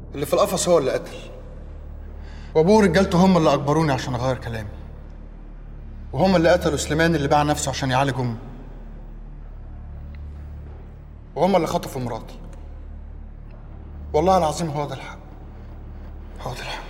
اللي في القفص هو اللي قتل وابوه ورجالته هم اللي اجبروني عشان اغير كلامي وهم اللي قتلوا سليمان اللي باع نفسه عشان يعالج امه وهم اللي خطفوا مراتي والله العظيم هو ده الحق هو ده الحق